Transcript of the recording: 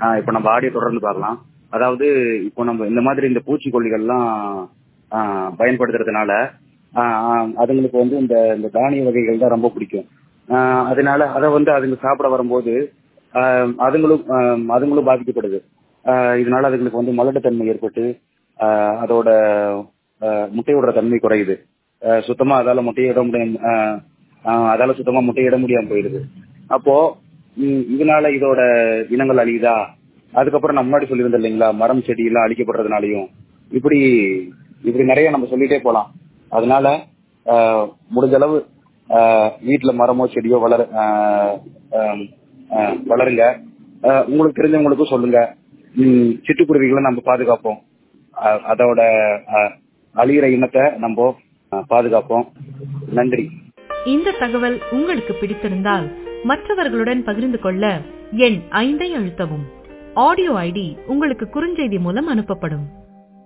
ஆஹ் இப்போ நம்ம ஆடியோ தொடர்ந்து பார்க்கலாம் அதாவது இப்போ நம்ம இந்த மாதிரி இந்த பூச்சிக்கொல்லிகள்லாம் ஆஹ் பயன்படுத்துறதுனால ஆஹ் ஆஹ் அதுங்களுக்கு வந்து இந்த இந்த தானிய வகைகள் தான் ரொம்ப பிடிக்கும் ஆஹ் அதனால அதை வந்து அதுங்க சாப்பிட வரும்போது ஆஹ் அதுங்களும் ஆஹ் அதுங்களும் பாதிக்கப்படுது ஆஹ் இதனால அதுங்களுக்கு வந்து மலட்டுத்தன்மை ஏற்பட்டு ஆஹ் அதோட ஆஹ் முட்டையோட தன்மை குறையுது ஆஹ் சுத்தமா அதால முட்டையிட முடியும் ஆஹ் ஆஹ் அதால சுத்தமா முட்டையிட முடியாம போயிடுது அப்போ ம், இதனால இதோட இனங்கள் அழியுதா அதுக்கப்புறம் நம்ம முன்னாடி சொல்லியிருந்தோம் இல்லைங்களா மரம் செடி எல்லாம் அழிக்கப்படுறதுனாலையும் இப்படி இப்படி நிறைய நம்ம சொல்லிட்டே போலாம் அதனால ஆஹ், முடிஞ்ச அளவு ஆஹ், வீட்டுல மரமோ செடியோ வளர ஆஹ், ஆஹ், ஆஹ், வளருங்க ஆஹ், உங்களுக்கு தெரிஞ்சவங்களுக்கும் சொல்லுங்க ம், சிட்டுக்குருவிகளை நம்ம பாதுகாப்போம் ஆஹ், அதோட ஆஹ், அழியிற இனத்தை நம்ம ஆஹ், பாதுகாப்போம் நன்றி இந்த தகவல் உங்களுக்கு பிடித்திருந்தால் மற்றவர்களுடன் பகிர்ந்து கொள்ள எண் ஐந்தை அழுத்தவும் ஆடியோ ஐடி உங்களுக்கு குறுஞ்செய்தி மூலம் அனுப்பப்படும்